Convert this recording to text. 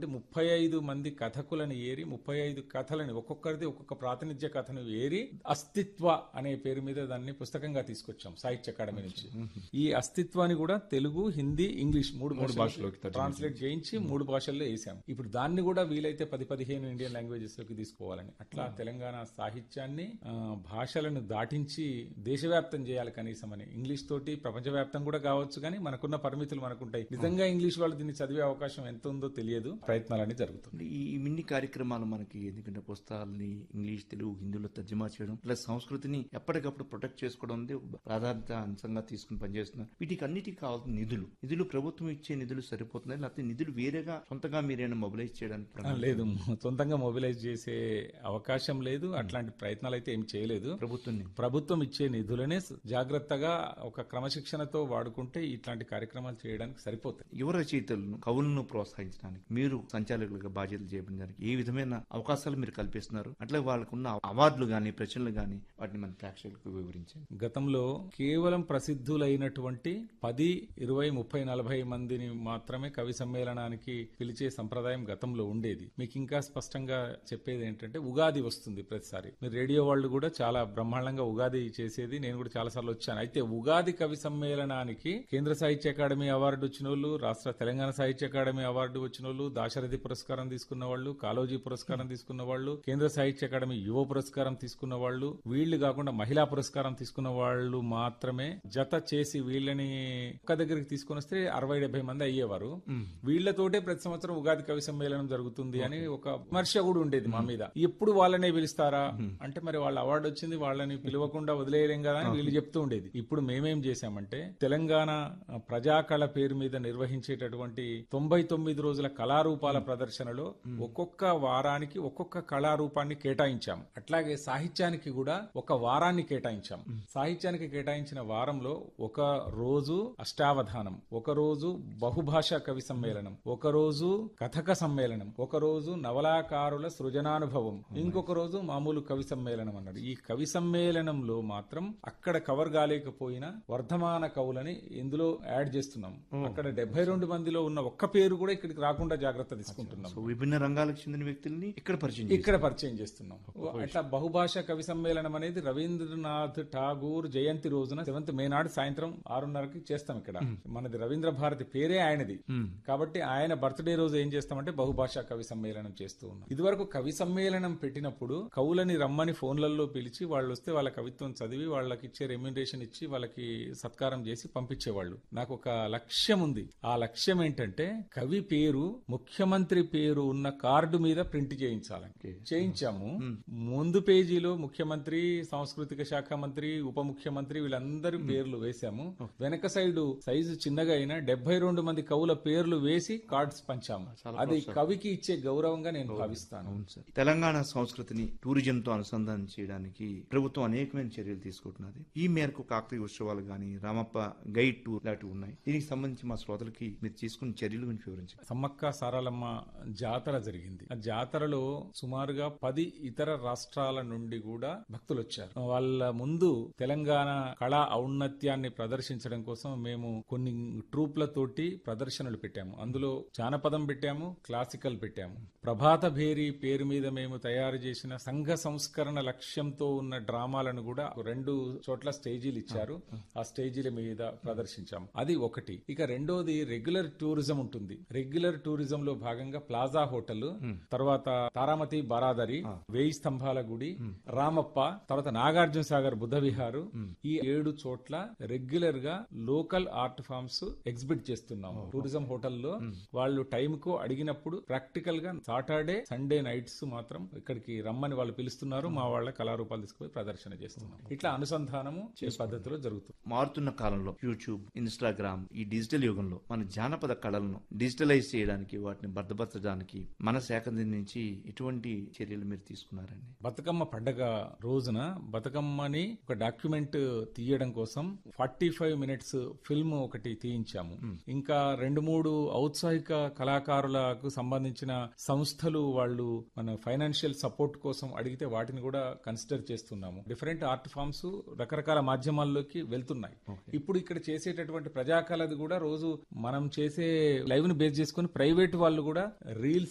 ఉన్నటువంటి ముప్పై ఐదు మంది కథకులను ఏరి ముప్పై ఐదు కథలని ఒక్కొక్కరిది ఒక్కొక్క ప్రాతినిధ్య కథను ఏరి అస్తిత్వ అనే పేరు మీద దాన్ని పుస్తకంగా తీసుకొచ్చాం సాహిత్య అకాడమీ నుంచి ఈ అస్తిత్వాన్ని కూడా తెలుగు హిందీ ఇంగ్లీష్ మూడు మూడు భాషలోకి ట్రాన్స్లేట్ చేయించి మూడు భాషల్లో వేసాం ఇప్పుడు దాన్ని కూడా వీలైతే పది పదిహేను ఇండియన్ లాంగ్వేజెస్ లోకి తీసుకోవాలని అట్లా తెలంగాణ సాహిత్యాన్ని ఆ, భాషలను దాటించి దేశవ్యాప్తం చేయాలి కనీసం అని ఇంగ్లీష్ తోటి ప్రపంచవ్యాప్తం కూడా కావచ్చు కానీ మనకున్న పరిమితులు మనకుంటాయి నిజంగా ఇంగ్లీష్ వాళ్ళు దీన్ని చదివే అవకాశం ఎంత ఉందో తెలియదు ప్రయత్నాలన్నీ జరుగుతుంది ఈ ఈ మిన్ని కార్యక్రమాలు మనకి ఎందుకంటే పుస్తకాలని ఇంగ్లీష్ తెలుగు హిందీలో తర్జుమా చేయడం ప్లస్ సంస్కృతిని ఎప్పటికప్పుడు ప్రొటెక్ట్ చేసుకోవడం అనేది ఒక ప్రాధాన్యత అంశంగా తీసుకుని పనిచేస్తున్నారు వీటికి అన్నిటికీ కావాల్సిన నిధులు నిధులు ప్రభుత్వం ఇచ్చే నిధులు సరిపోతున్నాయి లేకపోతే నిధులు వేరేగా సొంతంగా మీరేమైనా మొబిలైజ్ చేయడానికి ఆ, ప్రమాదం లేదు సొంతంగా మొబిలైజ్ చేసే అవకాశం లేదు అట్లాంటి ప్రయత్నాలు అయితే ఏం చేయలేదు ప్రభుత్వం నుంచి. ప్రభుత్వం ఇచ్చే నిధులనే జాగ్రత్తగా ఒక క్రమశిక్షణతో వాడుకుంటే ఇట్లాంటి కార్యక్రమాలు చేయడానికి సరిపోతాయి యువ రచయితలను కవులను ప్రోత్సహించడానికి మీరు సంచాలకులుగా బాధ్యతలు చేయడానికి ఏ విధమైన అవకాశాలు మీరు కల్పిస్తున్నారు అట్లా వాళ్ళకున్న అవార్డులు గాని ప్రశ్నలు గాని వాటిని మన ప్రేక్షకులకు వివరించండి గతంలో కేవలం ప్రసిద్ధులైనటువంటి పది ఇరవై ముప్పై నలభై మందిని మాత్రమే కవి సమ్మేళనానికి పిలిచే సంప్రదాయం గతంలో ఉండేది మీకు ఇంకా స్పష్టంగా చెప్పేది ఏంటంటే ఉగాది వస్తుంది ప్రతిసారి మీరు రేడియో వాళ్ళు కూడా చాలా బ్రహ్మాండంగా ఉగాది చేసేది నేను కూడా చాలా సార్లు వచ్చాను అయితే ఉగాది కవి సమ్మేళనానికి కేంద్ర సాహిత్య అకాడమీ అవార్డు వచ్చిన వాళ్ళు రాష్ట్ర తెలంగాణ సాహిత్య అకాడమీ అవార్డు వచ్చిన వాళ్ళు దాశరథి పురస్కారం తీసుకున్న వాళ్ళు కాలోజీ పురస్కారం తీసుకున్న వాళ్ళు కేంద్ర సాహిత్య అకాడమీ యువ పురస్కారం తీసుకున్న వాళ్ళు వీళ్ళు కాకుండా మహిళా పురస్కారం తీసుకున్న వాళ్ళు మాత్రమే జత చేసి వీళ్ళని ఒక్క దగ్గరికి తీసుకొని వస్తే అరవై డెబ్బై మంది అయ్యేవారు వీళ్ళతోటే ప్రతి సంవత్సరం ఉగాది కవి సమ్మేళనం జరుగుతుంది అని ఒక విమర్శ కూడా ఉండేది మా మీద ఎప్పుడు వాళ్ళనే పిలుస్తారా అంటే మరి వాళ్ళ అవార్డు వచ్చింది వాళ్ళని పిలవకుండా వదిలేయలేం కదా అని వీళ్ళు చెప్తూ ఉండేది ఇప్పుడు మేమేం చేశామంటే తెలంగాణ ప్రజాకళ పేరు మీద నిర్వహించేటటువంటి తొంభై తొమ్మిది రోజుల కళారూపాల ప్రదర్శనలో ఒక్కొక్క వారానికి ఒక్కొక్క కళారూపాన్ని కేటాయించాం అట్లాగే సాహిత్యానికి కూడా ఒక వారాన్ని కేటాయించాం సాహిత్యానికి కేటాయించిన వారంలో ఒక రోజు అష్టావధానం ఒక రోజు బహుభాషా కవి సమ్మేళనం ఒక రోజు కథక సమ్మేళనం ఒక రోజు నవలాకారుల సృజనానుభవం ఇంకొక రోజు మామూలు కవి సమ్మేళనం అన్నాడు ఈ కవి సమ్మేళనంలో మాత్రం అక్కడ కవర్ కాలేకపోయినా వర్ధమాన కవులని ఇందులో యాడ్ చేస్తున్నాం అక్కడ డెబ్బై రెండు మందిలో ఉన్న ఒక్క పేరు కూడా ఇక్కడికి రాకుండా జాగ్రత్త తీసుకుంటున్నాం సో విభిన్న రంగాలకు చెందిన వ్యక్తుల్ని ఇక్కడ పరిచయం చేస్తారు. ఇక్కడ పరిచయం చేస్తున్నాం అట్లా బహుభాషా కవి సమ్మేళనం అనేది రవీంద్రనాథ్ ఠాగూర్ జయంతి రోజున సెవెంత్ మే నాడు సాయంత్రం ఆరున్నరకి చేస్తాం ఇక్కడ మనది రవీంద్ర భారతి పేరే ఆయనది కాబట్టి ఆయన బర్త్డే రోజు ఏం చేస్తామంటే బహుభాషా కవి సమ్మేళనం చేస్తూ ఉన్నాం ఇదివరకు కవి సమ్మేళనం పెట్టినప్పుడు కవులని రమ్మని ఫోన్లలో పిలిచి వాళ్ళు వస్తే వాళ్ళ కవిత్వం చదివి వాళ్ళకి ఇచ్చే రెమ్యునరేషన్ ఇచ్చి వాళ్ళకి సత్కారం చేసి పంపించేవాళ్ళు నాకు ఒక లక్ష్యం ఉంది ఆ లక్ష్యం ఏంటంటే కవి పేరు ముఖ్యమంత్రి పేరు ఉన్న కార్డు మీద ప్రింట్ చేయించాలని చేయించాము ముందు పేజీలో ముఖ్యమంత్రి సాంస్కృతిక శాఖ మంత్రి ఉప ముఖ్యమంత్రి వీళ్ళందరి పేర్లు వేశాము వెనక సైడ్ సైజు చిన్నగా అయినా డెబ్బై రెండు మంది కవుల పేర్లు వేసి కార్డ్స్ పంచాము అది కవికి ఇచ్చే గౌరవంగా నేను భావిస్తాను అవును సార్ తెలంగాణ సంస్కృతిని టూరిజం తో అనుసంధానం చేయడానికి ప్రభుత్వం అనేకమైన చర్యలు తీసుకుంటున్నది ఈ మేరకు కాకతీయ ఉత్సవాలు గాని రామప్ప గైడ్ టూర్ లాంటివి ఉన్నాయి దీనికి సంబంధించి మా శ్రోతలకి మీరు తీసుకున్న చర్యల గురించి వివరించండి సమ్మక్క సారాలమ్మ జాతర జరిగింది ఆ జాతరలో సుమారుగా పది ఇతర రాష్ట్రాల నుండి కూడా భక్తులు వచ్చారు వాళ్ళ ముందు తెలంగాణ కళా ఔన్నత్యాన్ని ప్రదర్శించడం కోసం మేము కొన్ని ట్రూప్లతోటి ప్రదర్శనలు పెట్టాము అందులో జానపదం పెట్టాము క్లాసికల్ పెట్టాము ప్రభాత భేరి పేరు మీద మేము తయారు చేసిన సంఘ సంస్కరణ లక్ష్యంతో ఉన్న డ్రామాలను కూడా రెండు చోట్ల స్టేజీలు ఇచ్చారు ఆ స్టేజీల మీద ప్రదర్శించాము అది ఒకటి ఇక రెండోది రెగ్యులర్ టూరిజం ఉంటుంది రెగ్యులర్ టూరిజం లో భాగంగా ప్లాజా హోటల్ తర్వాత తారామతి బారాదరి వేయి స్తంభాల గుడి రామప్ప తర్వాత నాగార్జున సాగర్ బుద్ధ విహారు ఈ ఏడు చోట్ల రెగ్యులర్ గా లోకల్ ఆర్ట్ ఫామ్స్ ఎగ్జిబిట్ చేస్తున్నాం టూరిజం హోటల్లో వాళ్ళు టైం కు అడిగినప్పుడు ప్రాక్టికల్ గా సాటర్డే సండే నైట్స్ మాత్రం ఇక్కడికి రమ్మని వాళ్ళు పిలుస్తున్నారు మా వాళ్ళ కళారూపాలు తీసుకుపోయి ప్రదర్శన చేస్తున్నాం ఇట్లా అనుసంధానము ఈ పద్ధతిలో జరుగుతుంది మారుతున్న కాలంలో యూట్యూబ్ ఇన్స్టాగ్రామ్ ఈ డిజిటల్ యుగంలో మన జానపద కళలను డిజిటలైజ్ చేయడానికి వాటిని భద్రపరచడానికి మన శాఖ నుంచి ఎటువంటి చర్యలు మీరు తీసుకున్నారండి బతుకమ్మ పండగ రోజున బతుకమ్మని ఒక డాక్యుమెంట్ తీయడం కోసం ఫార్టీ ఫైవ్ మినిట్స్ ఫిల్మ్ ఒకటి తీయించాము ఇంకా రెండు మూడు ఔత్సాహిక కళాకారులకు సంబంధించిన సంస్థలు వాళ్ళు మన ఫైనాన్షియల్ సపోర్ట్ కోసం అడిగితే వాటిని కూడా కన్సిడర్ చేస్తున్నాము డిఫరెంట్ ఆర్ట్ ఫామ్స్ రకరకాల మాధ్యమాల్లోకి వెళ్తున్నాయి ఇప్పుడు ఇక్కడ చేసేటటువంటి ప్రజాకళది కూడా రోజు మనం చేసే లైవ్ ని బేస్ చేసుకుని ప్రైవేట్ వాళ్ళు కూడా రీల్స్